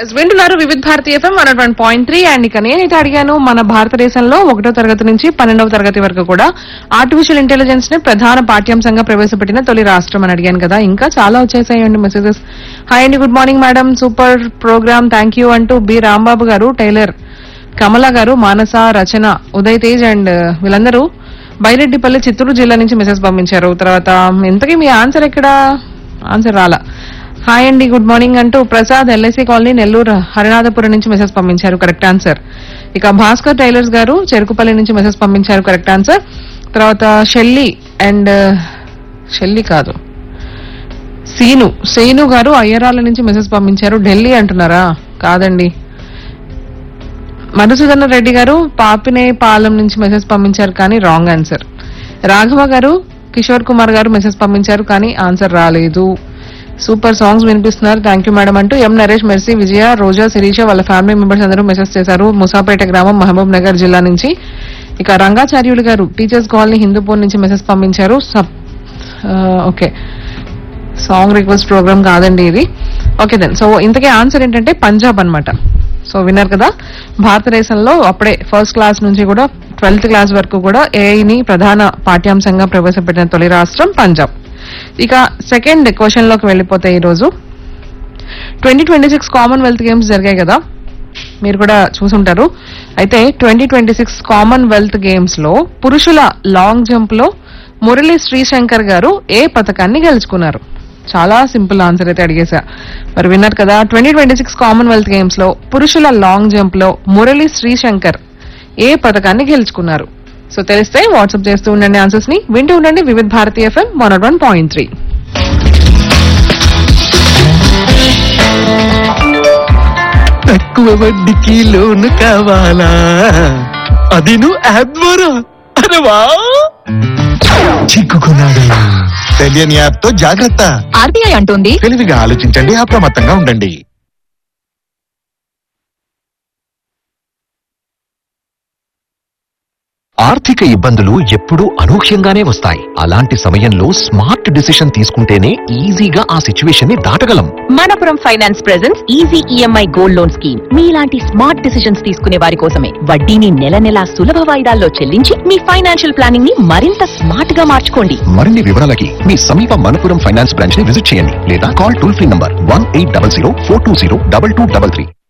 Yes, వింటున్నారు Vividh Bharati FM one one point three and ఇక నేనైతే అడిగాను మన భారతదేశంలో ఒకటో తరగతి నుంచి పన్నెండవ తరగతి వరకు కూడా ఆర్టిఫిషియల్ ఇంటెలిజెన్స్ ని ప్రధాన పాఠ్యాంశంగా ప్రవేశపెట్టిన తొలి రాష్ట్రం అని అడిగాను కదా ఇంకా చాలా వచ్చేసాయండి మెసేజెస్ హాయ్ అండి good morning madam super program thank you అంటూ B Rambabu garu tailor Kamala garu Manasa Rachana Uday Tej and వీళ్ళందరూ బైరెడ్డిపల్లి చిత్తూరు జిల్లా నుంచి మెసేజ్ పంపించారు తర్వాత ఇంతకీ మీ ఆన్సర్ ఎక్కడ ఆన్సర్ రాలా హాయ్ అండి గుడ్ మార్నింగ్ అంటూ ప్రసాద్ ఎల్ఐసి కాలనీ నెల్లూరు హరినాథపురం నుంచి మెసేజ్ పంపించారు కరెక్ట్ ఆన్సర్ ఇక భాస్కర్ టైలర్స్ గారు చెరుకుపల్లి నుంచి మెసేజ్ పంపించారు కరెక్ట్ ఆన్సర్ తర్వాత షెల్లి అండ్ షెల్లి కాదు సీను సీను గారు అయ్యరాల నుంచి మెసేజ్ పంపించారు ఢిల్లీ అంటున్నారా కాదండి మధుసూదన రెడ్డి గారు పాపినే పాలెం నుంచి మెసేజ్ పంపించారు కానీ రాంగ్ ఆన్సర్ రాఘవ గారు కిషోర్ కుమార్ గారు మెసేజ్ పంపించారు కానీ ఆన్సర్ రాలేదు సూపర్ సాంగ్స్ వినిపిస్తున్నారు థ్యాంక్ యూ మేడం అంటూ ఎం నరేష్ మెర్సీ విజయ రోజా శిరీష వాళ్ళ ఫ్యామిలీ మెంబర్స్ అందరూ మెసేజ్ చేశారు ముసాపేట గ్రామం మహబూబ్ నగర్ జిల్లా నుంచి ఇక రంగాచార్యులు గారు టీచర్స్ కాలనీ హిందూపూర్ నుంచి మెసేజ్ పంపించారు సబ్ ఓకే సాంగ్ రిక్వెస్ట్ ప్రోగ్రామ్ కాదండి ఇది ఓకే దెన్ సో ఇంతకీ ఆన్సర్ ఏంటంటే పంజాబ్ అన్నమాట సో విన్నారు కదా భారతదేశంలో అప్పుడే ఫస్ట్ క్లాస్ నుంచి కూడా ట్వెల్త్ క్లాస్ వరకు కూడా AI ని ప్రధాన పాఠ్యాంశంగా ప్రవేశపెట్టిన తొలి రాష్ట్రం పంజాబ్ ఇక సెకండ్ క్వశ్చన్ లోకి వెళ్ళిపోతే ఈ రోజు twenty twenty six commonwealth games జరిగాయి కదా మీరు కూడా చూసుంటారు అయితే twenty twenty six commonwealth games లో పురుషుల లాంగ్ జంప్ లో మురళీ శ్రీశంకర్ గారు ఏ పథకాన్ని గెలుచుకున్నారు చాలా సింపుల్ ఆన్సర్ అయితే అడిగేశా మరి విన్నారు కదా twenty twenty six commonwealth games లో పురుషుల లాంగ్ జంప్ లో మురళీ శ్రీశంకర్ ఏ పథకాన్ని గెలుచుకున్నారు సో తెలిస్తే వాట్సాప్ చేస్తూ ఉండండి ఆన్సర్స్ ని వింటూ ఉండండి Vividh Bharati FM one one point three తక్కువ వడ్డీకి లోను కావాలా అది నువ్వు యాప్ ద్వారా అరే వా చిక్కుకున్నాడు తెలియని యాప్ తో జాగ్రత్త ఆర్బీఐ అంటోంది తెలివిగా ఆలోచించండి అప్రమత్తంగా ఉండండి ఆర్థిక ఇబ్బందులు ఎప్పుడూ అనూహ్యంగానే వస్తాయి అలాంటి సమయంలో స్మార్ట్ డిసిషన్ తీసుకుంటేనే ఈజీగా ఆ సిచ్యువేషన్ ని దాటగలం Manappuram finance presence easy EMI gold loan scheme మీలాంటి స్మార్ట్ డిసిషన్స్ తీసుకునే వారి కోసమే వడ్డీని నెల నెలా సులభ వాయిదాల్లో చెల్లించి మీ ఫైనాన్షియల్ ప్లానింగ్ ని మరింత స్మార్ట్ గా మార్చుకోండి మరిన్ని వివరాలకి మీ సమీప మనపురం ఫైనాన్స్ బ్రాంచ్ ని విజిట్ చేయండి లేదా call toll free number one eight double zero four two zero double two double three